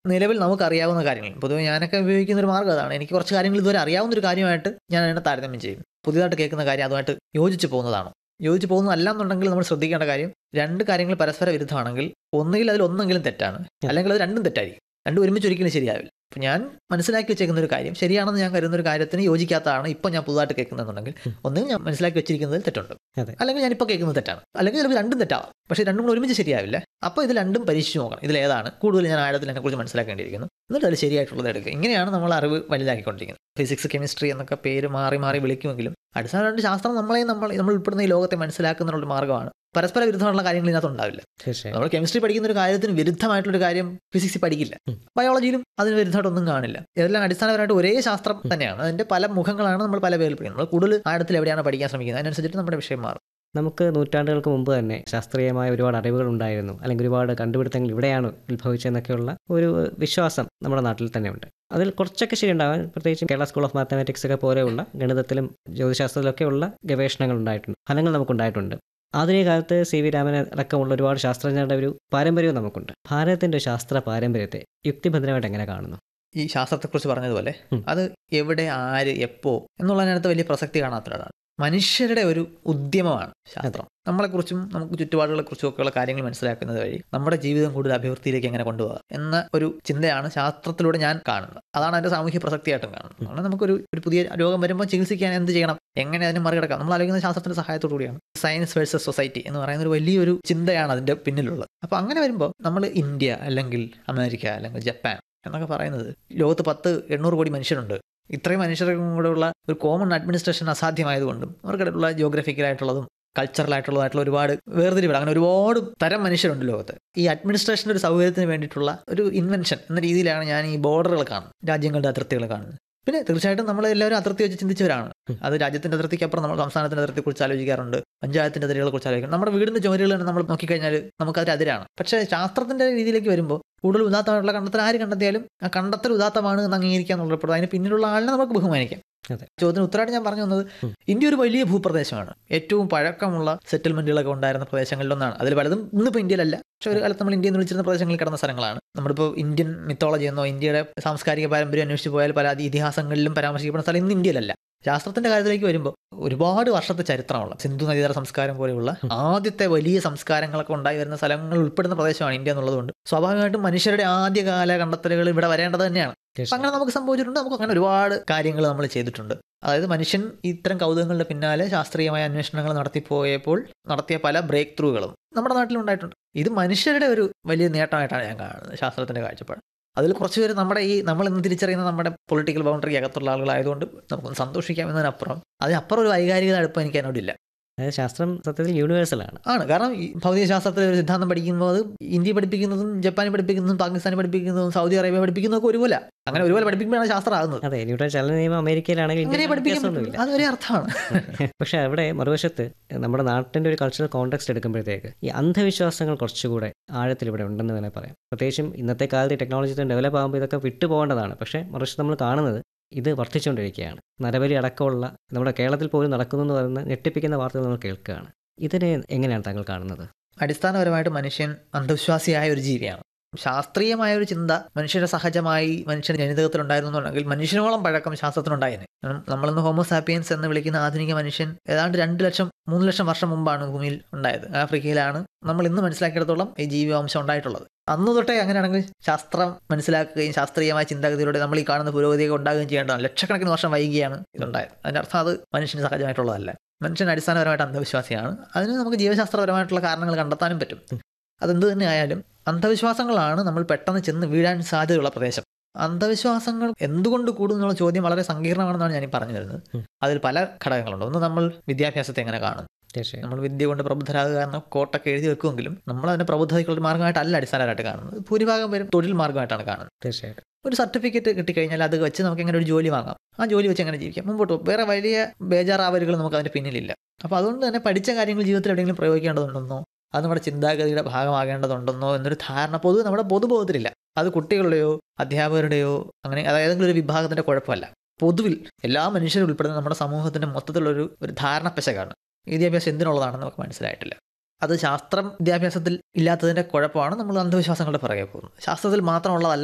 നിലവിൽ നമുക്കറിയാവുന്ന കാര്യങ്ങൾ പൊതുവെ ഞാനൊക്കെ ഉപയോഗിക്കുന്ന ഒരു മാർഗ്ഗം അതാണ് എനിക്ക് കുറച്ച് കാര്യങ്ങൾ ഇതുവരെ അറിയാവുന്ന ഒരു കാര്യമായിട്ട് ഞാൻ അതിനെ താരതമ്യം ചെയ്യും പുതിയതായിട്ട് കേൾക്കുന്ന കാര്യം അതുമായിട്ട് യോജിച്ച് പോകുന്നതാണോ യോജിച്ച് പോകുന്നതല്ല എന്നുണ്ടെങ്കിൽ നമ്മൾ ശ്രദ്ധിക്കേണ്ട കാര്യം രണ്ട് കാര്യങ്ങൾ പരസ്പര വിരുദ്ധമാണെങ്കിൽ ഒന്നുകിൽ അതിൽ ഒന്നെങ്കിലും തെറ്റാണ് അല്ലെങ്കിൽ അത് രണ്ടും തെറ്റായിരിക്കും രണ്ടും ഒരുമിച്ച് ഒരിക്കലും ശരിയാവില്ല അപ്പം ഞാൻ മനസ്സിലാക്കി വെച്ചേക്കുന്ന ഒരു കാര്യം ശരിയാണെന്ന് ഞാൻ കരുതുന്ന ഒരു കാര്യത്തിന് യോജിക്കാത്തതാണ് ഇപ്പം ഞാൻ പുതുതായിട്ട് കേൾക്കുന്നതെന്നുണ്ടെങ്കിൽ ഒന്നുകിൽ ഞാൻ മനസ്സിലാക്കി വെച്ചിരിക്കുന്നതിൽ തെറ്റുണ്ട് അതെ. അല്ലെങ്കിൽ ഞാനിപ്പോൾ കേൾക്കുന്നത് തെറ്റാണ് അല്ലെങ്കിൽ ചിലപ്പോൾ രണ്ടും തെറ്റാവാം പക്ഷേ രണ്ടും കൂടെ ഒരുമിച്ച് ശരിയാവില്ല അപ്പോൾ ഇത് രണ്ടും പരീക്ഷിച്ച് നോക്കണം ഇതിൽ ഏതാണ് കൂടുതൽ ഞാൻ ആഴത്തിൽ അതിനെക്കുറിച്ച് മനസ്സിലാക്കേണ്ടിയിരിക്കുന്നു എന്നിട്ട് അതിൽ ശരിയായിട്ടുള്ളത് എടുക്കുക ഇങ്ങനെയാണ് നമ്മൾ അറിവ് വലുതാക്കിക്കൊണ്ടിരിക്കുന്നത് ഫിസിക്സ് കെമിസ്ട്രി എന്നൊക്കെ പേര് മാറി മാറി വിളിക്കുമെങ്കിലും അടിസ്ഥാനമായിട്ട് ശാസ്ത്രം നമ്മളെ നമ്മൾ നമ്മൾ ഉൾപ്പെടുന്ന ഈ ലോകത്തെ മനസ്സിലാക്കുന്ന ഒരു മാർഗ്ഗമാണ് പരസ്പര വിരുദ്ധമുള്ള കാര്യങ്ങൾ ഇതിനകത്ത് ഉണ്ടാവില്ല തീർച്ചയായും നമ്മൾ കെമിസ്ട്രി പഠിക്കുന്ന ഒരു കാര്യത്തിന് വിരുദ്ധമായിട്ടുള്ള ഒരു കാര്യം ഫിസിക്സ് പഠിക്കില്ല ഉം. ബയോളജിയിലും അതിന് വിരുദ്ധമായിട്ടൊന്നും കാണില്ല ഇതെല്ലാം അടിസ്ഥാനപരമായിട്ട് ഒരേ ശാസ്ത്രം തന്നെയാണ് അതിന്റെ പല മുഖങ്ങളാണ് നമ്മൾ പല പേരിൽ പഠിക്കുന്നത് നമ്മൾ കൂടുതൽ ആഴത്തിൽ എവിടെയാണ് പഠിക്കാൻ ശ്രമിക്കുന്നത് അതിനനുസരിച്ചിട്ട് നമ്മുടെ വിഷയം മാറും നമുക്ക് നൂറ്റാണ്ടുകൾക്ക് മുമ്പ് തന്നെ ശാസ്ത്രീയമായ ഒരുപാട് അറിവുകൾ ഉണ്ടായിരുന്നു അല്ലെങ്കിൽ ഒരുപാട് കണ്ടുപിടുത്തങ്ങൾ ഇവിടെയാണ് ഉത്ഭവിച്ചതെന്നൊക്കെയുള്ള ഒരു വിശ്വാസം നമ്മുടെ നാട്ടിൽ തന്നെയുണ്ട് അതിൽ കുറച്ചൊക്കെ ശരിയുണ്ടാകാൻ പ്രത്യേകിച്ച് കേരള സ്കൂൾ ഓഫ് മാത്തമാറ്റിക്സ് ഒക്കെ പോലെയുള്ള ഗണിതത്തിലും ജ്യോതിശാസ്ത്രത്തിലൊക്കെയുള്ള ഗവേഷണങ്ങൾ ഉണ്ടായിട്ടുണ്ട് ഫലങ്ങൾ നമുക്കുണ്ടായിട്ടുണ്ട് ആധുനിക കാലത്ത് സി വി രാമൻ അടക്കമുള്ള ഒരുപാട് ശാസ്ത്രജ്ഞരുടെ ഒരു പാരമ്പര്യവും നമുക്കുണ്ട് ഭാരതത്തിന്റെ ശാസ്ത്ര പാരമ്പര്യത്തെ യുക്തിഭദ്രമായിട്ട് എങ്ങനെ കാണുന്നു ഈ ശാസ്ത്രത്തെക്കുറിച്ച് പറഞ്ഞതുപോലെ ഉം. അത് എവിടെ ആര് എപ്പോ എന്നുള്ളതിനകത്ത് വലിയ പ്രസക്തി കാണാത്തൊരാളാണ് മനുഷ്യരുടെ ഒരു ഉദ്യമമാണ് ശാസ്ത്രം നമ്മളെക്കുറിച്ചും നമുക്ക് ചുറ്റുപാടുകളെക്കുറിച്ചും ഒക്കെയുള്ള കാര്യങ്ങൾ മനസ്സിലാക്കുന്നത് വഴി നമ്മുടെ ജീവിതം കൂടുതൽ അഭിവൃദ്ധിയിലേക്ക് എങ്ങനെ കൊണ്ടുപോകാം എന്ന ഒരു ചിന്തയാണ് ശാസ്ത്രത്തിലൂടെ ഞാൻ കാണുന്നത് അതാണ് അതിന്റെ സാമൂഹ്യ പ്രസക്തിയായിട്ടും കാണുന്നത് കാരണം നമുക്കൊരു ഒരു പുതിയ രോഗം വരുമ്പോൾ ചികിത്സിക്കാൻ എന്ത് ചെയ്യണം എങ്ങനെ അതിനെ മറികടക്കാം നമ്മൾ ആലോചിക്കുന്ന ശാസ്ത്രത്തിന്റെ സഹായത്തോടു കൂടിയാണ് സയൻസ് വേഴ്സസ് സൊസൈറ്റി എന്ന് പറയുന്ന ഒരു വലിയൊരു ചിന്തയാണ് അതിന്റെ പിന്നിലുള്ളത് അപ്പോൾ അങ്ങനെ വരുമ്പോൾ നമ്മൾ ഇന്ത്യ അല്ലെങ്കിൽ അമേരിക്ക അല്ലെങ്കിൽ ജപ്പാൻ എന്നൊക്കെ പറയുന്നത് ലോകത്ത് പത്ത് എണ്ണൂറ് കോടി മനുഷ്യരുണ്ട് ഇത്രയും മനുഷ്യർക്കും കൂടെ ഉള്ള ഒരു കോമൺ അഡ്മിനിസ്ട്രേഷൻ അസാധ്യമായതുകൊണ്ടും അവർക്കിടയിലുള്ള ജോഗ്രഫിക്കലായിട്ടുള്ളതും കൾച്ചറലായിട്ടുള്ളതായിട്ടുള്ള ഒരുപാട് വേർതിരിവുകൾ അങ്ങനെ ഒരുപാട് തരം മനുഷ്യരുണ്ട് ലോകത്ത് ഈ അഡ്മിനിസ്ട്രേഷൻ്റെ ഒരു സൗകര്യത്തിന് വേണ്ടിയിട്ടുള്ള ഒരു ഇൻവെൻഷൻ എന്ന രീതിയിലാണ് ഞാൻ ഈ ബോർഡറുകൾ കാണുന്നത് രാജ്യങ്ങളുടെ അതിർത്തികൾ കാണുന്നത് പിന്നെ തീർച്ചയായിട്ടും നമ്മൾ എല്ലാവരും അതിർത്തി വെച്ച് ചിന്തിച്ചവരാണ് അത് രാജ്യത്തിന്റെ അതിർത്തിക്ക് അപ്പുറം നമ്മൾ സംസ്ഥാനത്തിന്റെ അതിർത്തിയെക്കുറിച്ച് ആലോചിക്കാറുണ്ട് പഞ്ചായത്തിന്റെ അതിരുകളെ കുറിച്ച് ആലോചിക്കും നമ്മുടെ വീടിന്റെ ചുമരുകൾ തന്നെ നമ്മൾ നോക്കിക്കഴിഞ്ഞാൽ നമുക്ക് അതിൽ അതിരാണ് പക്ഷേ ശാസ്ത്രത്തിന്റെ രീതിയിലേക്ക് വരുമ്പോൾ കൂടുതൽ ഉദാത്തമായിട്ടുള്ള കണ്ടെത്തൽ ആര് കണ്ടെത്തിയാലും ആ കണ്ടെത്തൽ ഉദാത്തമാണ് എന്ന് അംഗീകരിക്കുക എന്നുള്ളത് അതിന് പിന്നിലുള്ള ആളിനെ നമുക്ക് ബഹുമാനിക്കാം അതെ. ചോദ്യത്തിന് ഉത്തരമായിട്ട് ഞാൻ പറഞ്ഞു വന്നത് ഉം. ഇന്ത്യ ഒരു വലിയ ഭൂപ്രദേശമാണ് ഏറ്റവും പഴക്കമുള്ള സെറ്റിൽമെന്റുകളൊക്കെ ഉണ്ടായിരുന്ന പ്രദേശങ്ങളിലൊന്നാണ് അതിൽ പലതും ഇന്നിപ്പോൾ ഇന്ത്യയിലല്ല പക്ഷെ ഒരു കാലത്ത് നമ്മൾ ഇന്ത്യ എന്ന് വിളിച്ചിരുന്ന പ്രദേശങ്ങളിൽ കിടന്ന സ്ഥലങ്ങളാണ് നമ്മളിപ്പോൾ ഇന്ത്യൻ മിത്തോളജി എന്നോ ഇന്ത്യയുടെ സാംസ്കാരിക പാരമ്പര്യം അന്വേഷിച്ച് പോയാൽ പല ഇതിഹാസങ്ങളിലും പരാമർശിക്കപ്പെടുന്ന സ്ഥലം ഇന്ന് ഇന്ത്യയിലല്ല ശാസ്ത്രത്തിന്റെ കാര്യത്തിലേക്ക് വരുമ്പോൾ ഒരുപാട് വർഷത്തെ ചരിത്രമുള്ള സിന്ധു നദീതര സംസ്കാരം പോലെയുള്ള ആദ്യത്തെ വലിയ സംസ്കാരങ്ങളൊക്കെ ഉണ്ടായി വരുന്ന സ്ഥലങ്ങൾ ഉൾപ്പെടുന്ന പ്രദേശമാണ് ഇന്ത്യ എന്നുള്ളതുകൊണ്ട് സ്വാഭാവികമായിട്ടും മനുഷ്യരുടെ ആദ്യകാല കണ്ടെത്തലുകൾ ഇവിടെ വരേണ്ടത് തന്നെയാണ് അപ്പൊ അങ്ങനെ നമുക്ക് സംഭവിച്ചിട്ടുണ്ട് നമുക്ക് അങ്ങനെ ഒരുപാട് കാര്യങ്ങൾ നമ്മൾ ചെയ്തിട്ടുണ്ട് അതായത് മനുഷ്യൻ ഇത്തരം കൗതുകങ്ങളുടെ പിന്നാലെ ശാസ്ത്രീയമായ അന്വേഷണങ്ങൾ നടത്തിപ്പോയപ്പോൾ നടത്തിയ പല ബ്രേക്ക് ത്രൂകളും നമ്മുടെ നാട്ടിലുണ്ടായിട്ടുണ്ട് ഇത് മനുഷ്യരുടെ ഒരു വലിയ നേട്ടമായിട്ടാണ് ഞാൻ കാണുന്നത് ശാസ്ത്രത്തിന്റെ കാഴ്ചപ്പാട് അതിൽ കുറച്ച് പേര് നമ്മുടെ ഈ നമ്മൾ ഇന്ന് തിരിച്ചറിയുന്ന നമ്മുടെ പൊളിറ്റിക്കൽ ബൗണ്ടറി അകത്തുള്ള ആളുകളായതുകൊണ്ട് നമുക്കൊന്ന് സന്തോഷിക്കാം എന്നതിനപ്പുറം അതിനപ്പുറം ഒരു വൈകാരികത അടുപ്പം എനിക്ക് അതിനോടില്ല അതായത് ശാസ്ത്രം സത്യത്തിൽ യൂണിവേഴ്സലാണ് ആണ് കാരണം ഈ ഭൗതിക ശാസ്ത്രത്തിലെ ഒരു സിദ്ധാന്തം പഠിക്കുന്നത് ഇന്ത്യ പഠിപ്പിക്കുന്നതും ജപ്പാൻ പഠിപ്പിക്കുന്നതും പാകിസ്ഥാൻ പഠിപ്പിക്കുന്നതും സൗദി അറേബ്യ പഠിപ്പിക്കുന്നതൊക്കെ ഒരുപോലെ അങ്ങനെ ഒരുപോലെ പഠിപ്പിക്കുമ്പോഴാണ് ശാസ്ത്രം ആകുന്നത് അതെ ന്യൂട്ടൺ ചലന നിയമം അമേരിക്കയിലാണെങ്കിൽ അങ്ങനെ ഇന്ത്യയിൽ പഠിപ്പിക്കാൻ വ്യത്യാസമൊന്നുമില്ല പറ്റും. അതൊരു അർത്ഥമാണ് പക്ഷെ അവിടെ മറുവശത്ത് നമ്മുടെ നാട്ടിൻ്റെ ഒരു കൾച്ചറൽ കോണ്ടെക്സ്റ്റ് എടുക്കുമ്പോഴത്തേക്ക് ഈ അന്ധവിശ്വാസങ്ങൾ കുറച്ചുകൂടെ ആഴത്തിൽ ഇവിടെ ഉണ്ടെന്ന് തന്നെ പറയാം പ്രത്യേകിച്ചും ഇന്നത്തെ കാലത്ത് ടെക്നോളജി ഡെവലപ്പ് ആകുമ്പോൾ ഇതൊക്കെ വിട്ടു പോകേണ്ടതാണ് പക്ഷേ മറുവശത്ത് നമ്മൾ കാണുന്നത് ഇത് വർദ്ധിച്ചുകൊണ്ടിരിക്കുകയാണ് നരബലി അടക്കമുള്ള നമ്മുടെ കേരളത്തിൽ പോലും നടക്കുന്നു എന്ന് പറയുന്ന ഞെട്ടിപ്പിക്കുന്ന വാർത്തകൾ നമ്മൾ കേൾക്കുകയാണ് ഇതിനെ എങ്ങനെയാണ് താങ്കൾ കാണുന്നത് അടിസ്ഥാനപരമായിട്ട് മനുഷ്യൻ അന്ധവിശ്വാസിയായ ഒരു ജീവിയാണ് ശാസ്ത്രീയമായ ഒരു ചിന്ത മനുഷ്യരുടെ സഹജമായി മനുഷ്യന്റെ ജനിതകത്തിൽ ഉണ്ടായിരുന്നുണ്ടെങ്കിൽ മനുഷ്യനോളം പഴക്കം ശാസ്ത്രത്തിനുണ്ടായേനെ കാരണം നമ്മളിന്ന് ഹോമോസാപ്പിയൻസ് എന്ന് വിളിക്കുന്ന ആധുനിക മനുഷ്യൻ ഏതാണ്ട് രണ്ട് ലക്ഷം മൂന്ന് ലക്ഷം വർഷം മുമ്പാണ് ഭൂമിയിൽ ഉണ്ടായത് ആഫ്രിക്കയിലാണ് നമ്മൾ ഇന്ന് മനസ്സിലാക്കിയിടത്തോളം ഈ ജീവിവംശം ഉണ്ടായിട്ടുള്ളത് അന്ന് തൊട്ടേ അങ്ങനെയാണെങ്കിൽ ശാസ്ത്രം മനസ്സിലാക്കുകയും ശാസ്ത്രീയമായ ചിന്താഗതിയിലൂടെ നമ്മൾ ഈ കാണുന്ന പുരോഗതിയൊക്കെ ഉണ്ടാകുകയും ചെയ്യേണ്ടതാണ് ലക്ഷക്കണക്കിന് വർഷം വൈകിയാണ് ഇതുണ്ടായത് അതിന്റെ അർത്ഥം അത് മനുഷ്യന് സഹജമായിട്ടുള്ളതല്ല മനുഷ്യൻ അടിസ്ഥാനപരമായിട്ട് അന്ധവിശ്വാസിയാണ് അതിന് നമുക്ക് ജീവശാസ്ത്രപരമായിട്ടുള്ള കാരണങ്ങൾ കണ്ടെത്താനും പറ്റും അതെന്ത് തന്നെ ആയാലും അന്ധവിശ്വാസങ്ങളാണ് നമ്മൾ പെട്ടെന്ന് ചെന്ന് വീഴാൻ സാധ്യതയുള്ള പ്രദേശം അന്ധവിശ്വാസങ്ങൾ എന്തുകൊണ്ട് കൂടും എന്നുള്ള ചോദ്യം വളരെ സങ്കീർണമാണെന്നാണ് ഞാൻ ഈ പറഞ്ഞു വരുന്നത് ഉം. അതിൽ പല ഘടകങ്ങളുണ്ട് ഒന്ന് നമ്മൾ വിദ്യാഭ്യാസത്തെ എങ്ങനെ കാണും തീർച്ചയായും നമ്മൾ വിദ്യ കൊണ്ട് പ്രബുദ്ധരാകുക എന്ന കോട്ടൊക്കെ എഴുതി വെക്കുമെങ്കിലും നമ്മൾ അതിനെ പ്രബുദ്ധതയ്ക്കുള്ള ഒരു മാർഗ്ഗമായിട്ടല്ല അടിസ്ഥാനമായിട്ട് കാണുന്നത് ഭൂരിഭാഗം പേരും തൊഴിൽ മാർഗ്ഗമായിട്ടാണ് കാണുന്നത് തീർച്ചയായിട്ടും ഒരു സർട്ടിഫിക്കറ്റ് കിട്ടിക്കഴിഞ്ഞാൽ അത് വെച്ച് നമുക്ക് എങ്ങനെ ഒരു ജോലി വാങ്ങാം ആ ജോലി വെച്ച് എങ്ങനെ ജീവിക്കാം മുമ്പോട്ട് പോകും വേറെ വലിയ ബേജാറാവലുകൾ നമുക്ക് അതിന്റെ പിന്നിലില്ല അപ്പോൾ അതുകൊണ്ട് തന്നെ പഠിച്ച കാര്യങ്ങൾ ജീവിതത്തിൽ എവിടെയെങ്കിലും പ്രയോഗിക്കേണ്ടതുണ്ടെന്നോ അത് നമ്മുടെ ചിന്താഗതിയുടെ ഭാഗമാകേണ്ടതുണ്ടെന്നോ എന്നൊരു ധാരണ പൊതുവെ നമ്മുടെ പൊതുബോധത്തിലില്ല അത് കുട്ടികളുടെയോ അധ്യാപകരുടെയോ അങ്ങനെ അത് ഏതെങ്കിലും ഒരു വിഭാഗത്തിന്റെ കുഴപ്പമല്ല പൊതുവിൽ എല്ലാ മനുഷ്യരും ഉൾപ്പെടുന്ന നമ്മുടെ സമൂഹത്തിന്റെ മൊത്തത്തിലുള്ളൊരു ഒരു ധാരണ പെശകാണ് വിദ്യാഭ്യാസം എന്തിനുള്ളതാണെന്ന് നമുക്ക് മനസ്സിലായിട്ടില്ല അത് ശാസ്ത്രം വിദ്യാഭ്യാസത്തിൽ ഇല്ലാത്തതിന്റെ കുഴപ്പമാണ് നമ്മൾ അന്ധവിശ്വാസങ്ങളുടെ പുറകെ പോകുന്നത് ശാസ്ത്രത്തിൽ മാത്രമുള്ളതല്ല